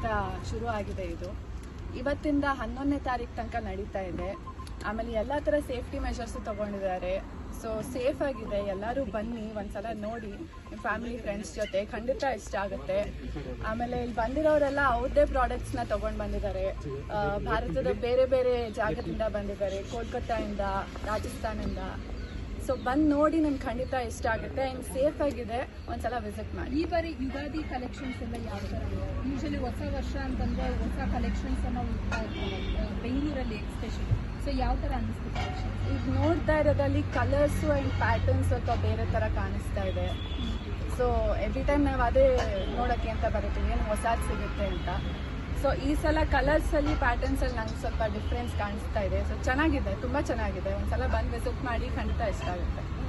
ಅಂತ ಶುರು ಆಗಿದೆ ಇದು ಇವತ್ತಿಂದ ಹನ್ನೊಂದನೇ ತಾರೀಕು ತನಕ ನಡೀತಾ ಇದೆ ಆಮೇಲೆ ಎಲ್ಲ ಥರ ಸೇಫ್ಟಿ ಮೆಷರ್ಸು ತಗೊಂಡಿದ್ದಾರೆ ಸೊ ಸೇಫ್ ಆಗಿದೆ ಎಲ್ಲರೂ ಬನ್ನಿ ಒಂದ್ಸಲ ನೋಡಿ ನಿಮ್ಮ ಫ್ಯಾಮಿಲಿ ಫ್ರೆಂಡ್ಸ್ ಜೊತೆ ಖಂಡಿತ ಇಷ್ಟ ಆಗುತ್ತೆ ಆಮೇಲೆ ಇಲ್ಲಿ ಬಂದಿರೋರೆಲ್ಲ ಅವ್ರದ್ದೇ ಪ್ರಾಡಕ್ಟ್ಸ್ನ ತಗೊಂಡು ಬಂದಿದ್ದಾರೆ ಆ, ಭಾರತದ ಬೇರೆ ಬೇರೆ ಜಾಗದಿಂದ ಬಂದಿದ್ದಾರೆ ಕೋಲ್ಕತ್ತಾಯಿಂದ ರಾಜಸ್ಥಾನಿಂದ ಸೊ ಬಂದು ನೋಡಿ ನನ್ಗೆ ಖಂಡಿತ ಇಷ್ಟ ಆಗುತ್ತೆ ಆ್ಯಂಡ್ ಸೇಫ್ ಆಗಿದೆ ಒಂದ್ಸಲ ವಿಸಿಟ್ ಮಾಡಿ ಈ ಬಾರಿ ಯುಗಾದಿ ಕಲೆಕ್ಷನ್ಸ್ ಎಲ್ಲ ಯಾವ ಥರ ಯೂಶಲಿ ಹೊಸ ವರ್ಷ ಅಂತಂದ್ರೆ ಹೊಸ ಕಲೆಕ್ಷನ್ಸ್ ಅನ್ನ ಹುಡ್ತಾ ಇರ್ತಾರೆ ಆ, ಬೆಂಗಳೂರಲ್ಲಿ ಎಕ್ಸ್ಪೆಷಲಿ ಸೊ ಯಾವ ಥರ ಅನ್ನಿಸ್ತು ಕಲೆಕ್ಷನ್ಸ್ ಈಗ ನೋಡ್ತಾ ಇರೋದಲ್ಲಿ ಕಲರ್ಸು ಆ್ಯಂಡ್ ಪ್ಯಾಟರ್ನ್ಸ್ ಸ್ವಲ್ಪ ಬೇರೆ ಥರ ಕಾಣಿಸ್ತಾ ಇದೆ ಸೊ ಎವ್ರಿ ಟೈಮ್ ನಾವು ಅದೇ ನೋಡೋಕ್ಕೆ ಅಂತ ಬರುತ್ತೀವಿ ಏನು ಹೊಸದು ಸಿಗುತ್ತೆ ಅಂತ ಸೊ ಈ ಸಲ ಕಲರ್ಸಲ್ಲಿ ಪ್ಯಾಟರ್ನ್ಸಲ್ಲಿ ನಂಗೆ ಸ್ವಲ್ಪ ಡಿಫ್ರೆನ್ಸ್ ಕಾಣಿಸ್ತಾ ಇದೆ ಸೊ ಚೆನ್ನಾಗಿದೆ ತುಂಬ ಚೆನ್ನಾಗಿದೆ ಒಂದ್ಸಲ ಬಂದು ವಿಸಿಟ್ ಮಾಡಿ ಖಂಡಿತ ಇಷ್ಟ ಆಗುತ್ತೆ